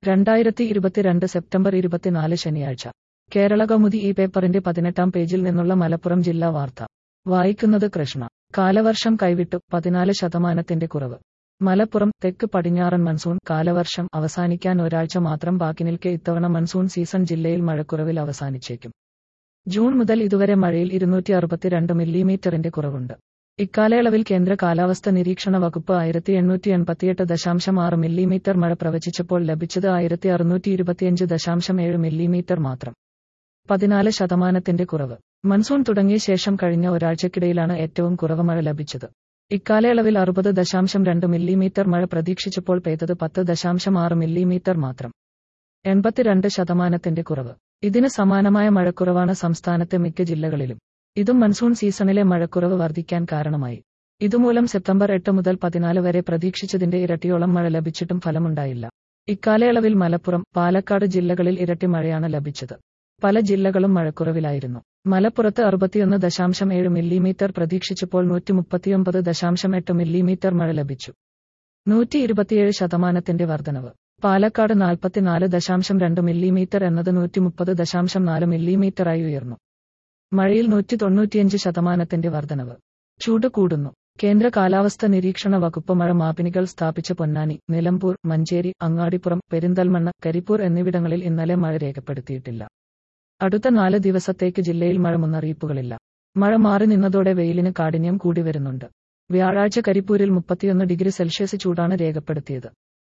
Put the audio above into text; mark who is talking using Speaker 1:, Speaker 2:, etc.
Speaker 1: രണ്ടായിരത്തി ഇരുപത്തിരണ്ട് സെപ്റ്റംബർ ഇരുപത്തിനാല് ശനിയാഴ്ച കേരള കൗമുദി ഈ പേപ്പറിന്റെ പതിനെട്ടാം പേജിൽ നിന്നുള്ള മലപ്പുറം ജില്ലാ വാർത്ത വായിക്കുന്നത് കൃഷ്ണ കാലവർഷം കൈവിട്ടു പതിനാല് ശതമാനത്തിന്റെ കുറവ് മലപ്പുറം തെക്ക് പടിഞ്ഞാറൻ മൺസൂൺ കാലവർഷം അവസാനിക്കാൻ ഒരാഴ്ച മാത്രം ബാക്കി നിൽക്കെ ഇത്തവണ മൺസൂൺ സീസൺ ജില്ലയിൽ മഴക്കുറവിൽ അവസാനിച്ചേക്കും ജൂൺ മുതൽ ഇതുവരെ മഴയിൽ ഇരുന്നൂറ്റി അറുപത്തിരണ്ട് മില്ലിമീറ്ററിന്റെ കുറവുണ്ട് ഇക്കാലയളവിൽ കേന്ദ്ര കാലാവസ്ഥ നിരീക്ഷണ വകുപ്പ് ആയിരത്തി എണ്ണൂറ്റി എൺപത്തിയെട്ട് ദശാംശം ആറ് മില്ലിമീറ്റർ മഴ പ്രവചിച്ചപ്പോൾ ലഭിച്ചത് ആയിരത്തി അറുന്നൂറ്റി ഇരുപത്തിയഞ്ച് ദശാംശം ഏഴ് മില്ലിമീറ്റർ മാത്രം പതിനാല് ശതമാനത്തിന്റെ കുറവ് മൺസൂൺ തുടങ്ങിയ ശേഷം കഴിഞ്ഞ ഒരാഴ്ചക്കിടയിലാണ് ഏറ്റവും കുറവ് മഴ ലഭിച്ചത് ഇക്കാലയളവിൽ അറുപത് ദശാംശം രണ്ട് മില്ലിമീറ്റർ മഴ പ്രതീക്ഷിച്ചപ്പോൾ പെയ്തത് പത്ത് ദശാംശം ആറ് മില്ലിമീറ്റർ മാത്രം എൺപത്തിരണ്ട് ശതമാനത്തിന്റെ കുറവ് ഇതിന് സമാനമായ മഴക്കുറവാണ് സംസ്ഥാനത്തെ മിക്ക ജില്ലകളിലും ഇതും മൺസൂൺ സീസണിലെ മഴക്കുറവ് വർദ്ധിക്കാൻ കാരണമായി ഇതുമൂലം സെപ്റ്റംബർ എട്ട് മുതൽ പതിനാല് വരെ പ്രതീക്ഷിച്ചതിന്റെ ഇരട്ടിയോളം മഴ ലഭിച്ചിട്ടും ഫലമുണ്ടായില്ല ഇക്കാലയളവിൽ മലപ്പുറം പാലക്കാട് ജില്ലകളിൽ ഇരട്ടി മഴയാണ് ലഭിച്ചത് പല ജില്ലകളും മഴക്കുറവിലായിരുന്നു മലപ്പുറത്ത് അറുപത്തിയൊന്ന് ദശാംശം ഏഴ് മില്ലിമീറ്റർ പ്രതീക്ഷിച്ചപ്പോൾ നൂറ്റി മുപ്പത്തിയൊമ്പത് ദശാംശം എട്ട് മില്ലിമീറ്റർ മഴ ലഭിച്ചു നൂറ്റി ഇരുപത്തിയേഴ് ശതമാനത്തിന്റെ വർധനവ് പാലക്കാട് നാൽപ്പത്തിനാല് ദശാംശം രണ്ട് മില്ലിമീറ്റർ എന്നത് നൂറ്റി മുപ്പത് ദശാംശം നാല് മില്ലിമീറ്ററായി ഉയർന്നു മഴയിൽ നൂറ്റി തൊണ്ണൂറ്റിയഞ്ച് ശതമാനത്തിന്റെ വർധനവ് ചൂട് കൂടുന്നു കേന്ദ്ര കാലാവസ്ഥ നിരീക്ഷണ വകുപ്പ് മഴ മാപിനികൾ സ്ഥാപിച്ച പൊന്നാനി നിലമ്പൂർ മഞ്ചേരി അങ്ങാടിപ്പുറം പെരിന്തൽമണ്ണ കരിപ്പൂർ എന്നിവിടങ്ങളിൽ ഇന്നലെ മഴ രേഖപ്പെടുത്തിയിട്ടില്ല അടുത്ത നാല് ദിവസത്തേക്ക് ജില്ലയിൽ മഴ മുന്നറിയിപ്പുകളില്ല മഴ മാറി നിന്നതോടെ വെയിലിന് കാഠിന്യം കൂടി വരുന്നുണ്ട് വ്യാഴാഴ്ച കരിപ്പൂരിൽ മുപ്പത്തിയൊന്ന് ഡിഗ്രി സെൽഷ്യസ് ചൂടാണ് രേഖപ്പെടുത്തിയത്